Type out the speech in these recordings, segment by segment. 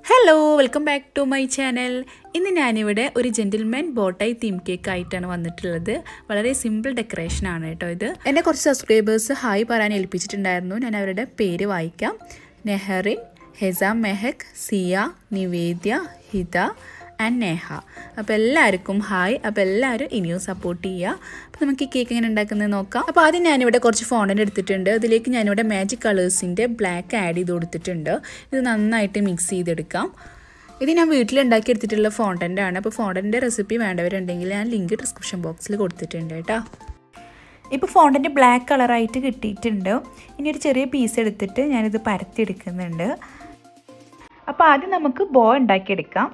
hello welcome back to my channel ഇന്ന് ഞാനിവിടെ ഒരു ജെൻറ്റിൽമാൻ ബോട്ടായി തീം കേക്ക് ആയിട്ടാണ് വന്നിട്ടുള്ളത് വളരെ സിമ്പിൾ ഡെക്കറേഷൻ ആണ് കേട്ടോ ഇത് എന്നെ കുറച്ച് സബ്സ്ക്രൈബേഴ്സ് ഹായ് പറയാൻ ഏൽപ്പിച്ചിട്ടുണ്ടായിരുന്നു ഞാൻ അവരുടെ പേര് വായിക്കാം നെഹറിൻ ഹെസ മെഹക് സിയ നിവേദ്യ ഹിത ആൻഡ് നേഹ അപ്പോൾ എല്ലാവർക്കും ഹായ് അപ്പോൾ എല്ലാവരും ഇനിയും സപ്പോർട്ട് ചെയ്യുക അപ്പോൾ നമുക്ക് ഈ കേക്ക് എങ്ങനെ ഉണ്ടാക്കുന്നത് നോക്കാം അപ്പോൾ ആദ്യം ഞാനിവിടെ കുറച്ച് ഫോണ്ടൻ്റ് എടുത്തിട്ടുണ്ട് അതിലേക്ക് ഞാനിവിടെ മാജിക് കളേഴ്സിൻ്റെ ബ്ലാക്ക് ആഡ് ചെയ്ത് കൊടുത്തിട്ടുണ്ട് ഇത് നന്നായിട്ട് മിക്സ് ചെയ്തെടുക്കാം ഇത് ഞാൻ വീട്ടിലുണ്ടാക്കി എടുത്തിട്ടുള്ള ഫോണ്ടൻ്റ് ആണ് അപ്പോൾ ഫോണ്ടൻ്റെ റെസിപ്പി വേണ്ടവരുണ്ടെങ്കിൽ ഞാൻ ലിങ്ക് ഡിസ്ക്രിപ്ഷൻ ബോക്സിൽ കൊടുത്തിട്ടുണ്ട് കേട്ടോ ഇപ്പോൾ ഫോണ്ടൻ്റെ ബ്ലാക്ക് കളറായിട്ട് കിട്ടിയിട്ടുണ്ട് ഇനി ഒരു ചെറിയ പീസ് എടുത്തിട്ട് ഞാനിത് പരത്തിയെടുക്കുന്നുണ്ട് അപ്പോൾ ആദ്യം നമുക്ക് ബോ ഉണ്ടാക്കിയെടുക്കാം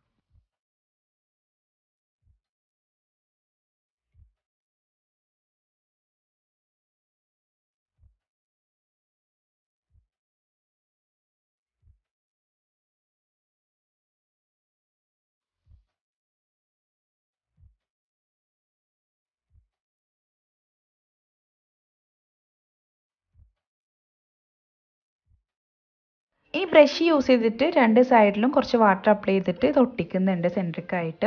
ഈ ബ്രഷ് യൂസ് ചെയ്തിട്ട് രണ്ട് സൈഡിലും കുറച്ച് വാട്ടർ അപ്ലൈ ചെയ്തിട്ട് ഇത് ഒട്ടിക്കുന്നുണ്ട് സെൻട്രിക്കായിട്ട്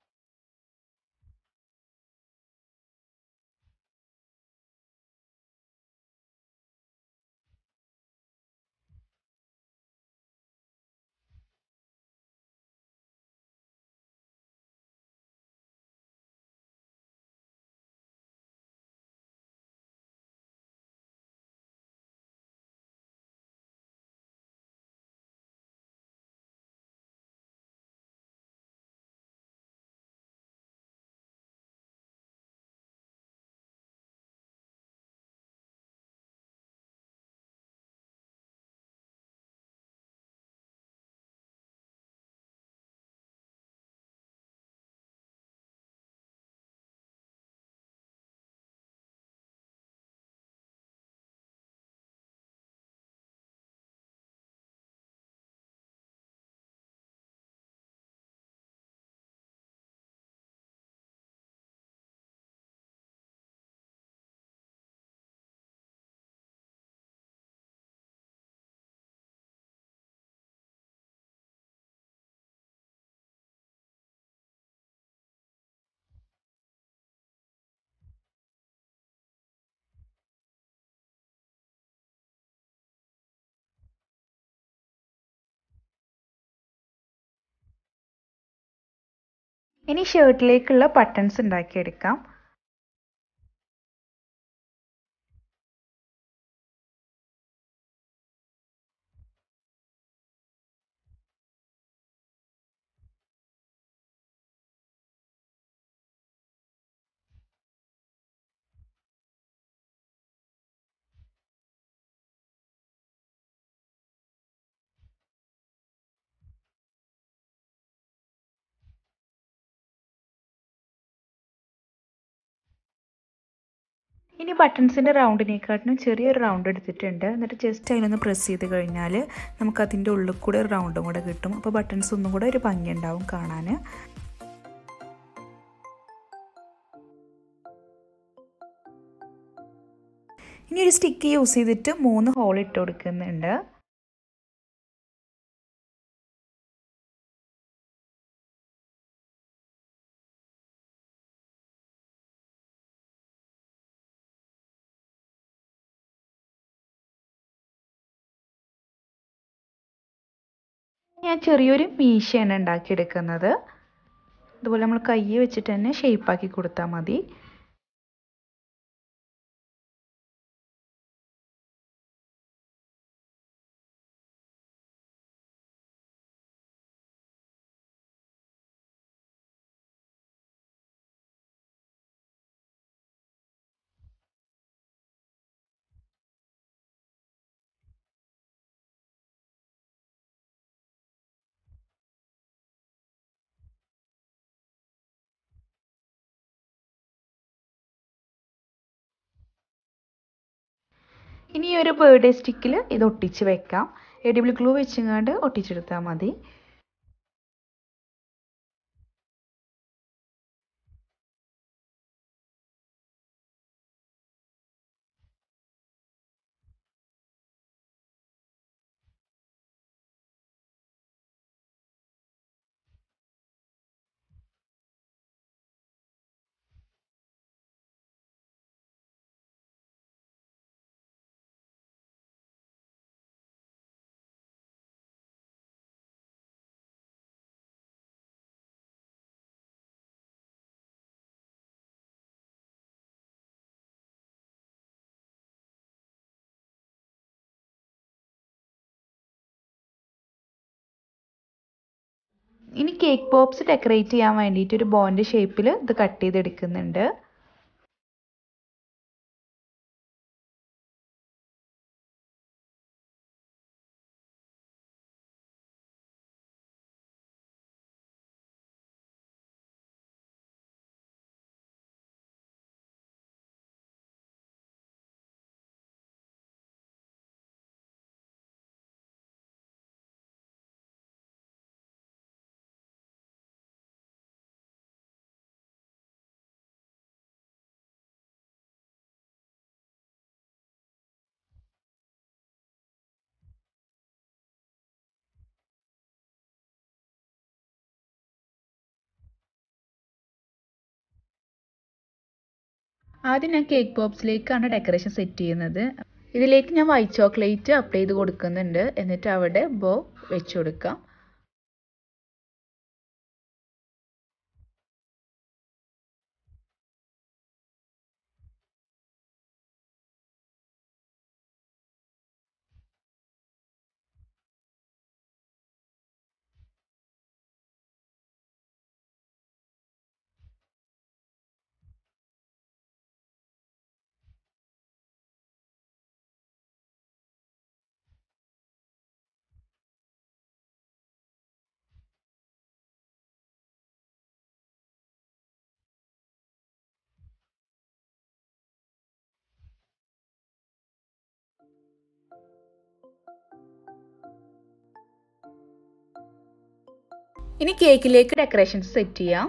ഇനി ഷർട്ടിലേക്കുള്ള ബട്ടൺസ് ഉണ്ടാക്കിയെടുക്കാം ഇനി ബട്ടൺസിൻ്റെ റൗണ്ടിനെക്കാട്ടിലും ചെറിയൊരു റൗണ്ട് എടുത്തിട്ടുണ്ട് എന്നിട്ട് ജസ്റ്റ് അതിലൊന്ന് പ്രസ് ചെയ്ത് കഴിഞ്ഞാൽ നമുക്ക് അതിൻ്റെ ഉള്ളിൽ കൂടെ ഒരു റൗണ്ടും കൂടെ കിട്ടും അപ്പോൾ ബട്ടൺസ് ഒന്നും കൂടെ ഒരു ഭംഗി ഉണ്ടാവും കാണാൻ ഇനി ഒരു സ്റ്റിക്ക് യൂസ് ചെയ്തിട്ട് മൂന്ന് ഹോൾ ഇട്ട് കൊടുക്കുന്നുണ്ട് ഞാൻ ചെറിയൊരു മീശയാണ് ഉണ്ടാക്കിയെടുക്കുന്നത് അതുപോലെ നമ്മൾ കൈ വെച്ചിട്ട് തന്നെ ഷേപ്പാക്കി കൊടുത്താൽ മതി ഇനി ഈ ഒരു ബേർഡേ സ്റ്റിക്കിൽ ഇത് ഒട്ടിച്ച് വെക്കാം എഡിബിൾ ഗ്ലൂ വെച്ചങ്ങാണ്ട് ഒട്ടിച്ചെടുത്താൽ മതി ഇനി കേക്ക് പോപ്സ് ഡെക്കറേറ്റ് ചെയ്യാൻ വേണ്ടിയിട്ട് ഒരു ബോൻ്റെ ഷേപ്പിൽ ഇത് കട്ട് ചെയ്തെടുക്കുന്നുണ്ട് ആദ്യം ഞാൻ കേക്ക് പോപ്സിലേക്കാണ് ഡെക്കറേഷൻ സെറ്റ് ചെയ്യുന്നത് ഇതിലേക്ക് ഞാൻ വൈറ്റ് ചോക്ലേറ്റ് അപ്ലൈ ചെയ്ത് കൊടുക്കുന്നുണ്ട് എന്നിട്ട് അവിടെ ബോ വെച്ച് കൊടുക്കാം ഇനി കേക്കിലേക്ക് ഡെക്കറേഷൻസ് സെറ്റ് ചെയ്യാം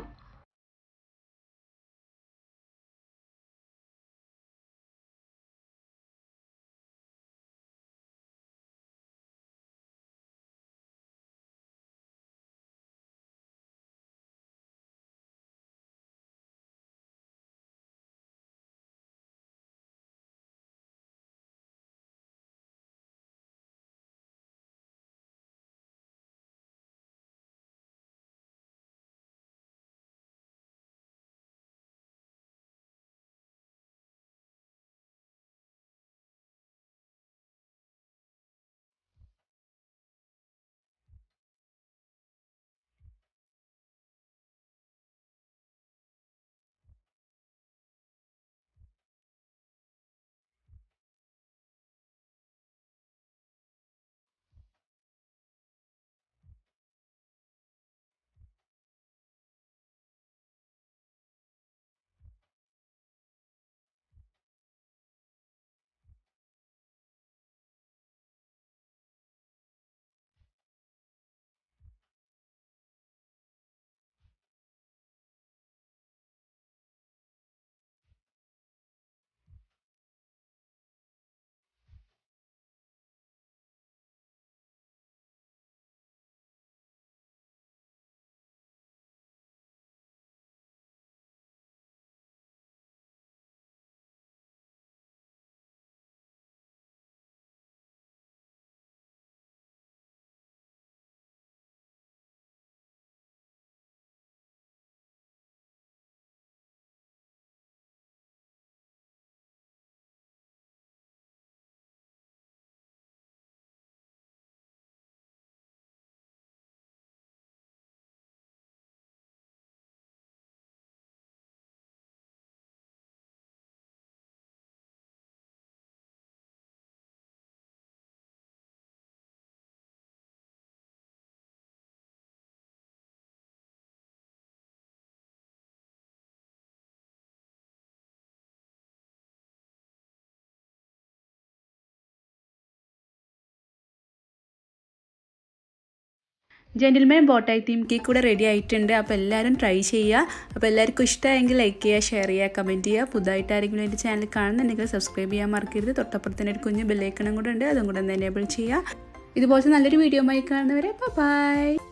ജെൻറ്റിൽമാൻ ബോട്ടായി തീം കേക്ക് കൂടെ റെഡി ആയിട്ടുണ്ട് അപ്പോൾ എല്ലാവരും ട്രൈ ചെയ്യുക അപ്പോൾ എല്ലാവർക്കും ഇഷ്ടമായെങ്കിൽ ലൈക്ക് ചെയ്യുക ഷെയർ ചെയ്യുക കമൻറ്റ് ചെയ്യുക പുതുതായിട്ട് ആരെങ്കിലും എൻ്റെ ചാനൽ കാണുന്നുണ്ടെങ്കിൽ സബ്സ്ക്രൈബ് ചെയ്യാൻ മറക്കരുത് തൊട്ടപ്പുറത്തിന് ഒരു കുഞ്ഞ് ബെല്ലൈക്കണം കൂടെ ഉണ്ട് അതും കൂടെ ഒന്ന് എനേബിൾ ചെയ്യുക ഇതുപോലത്തെ നല്ലൊരു വീഡിയോ ആയി കാണുന്നവരെ ബൈ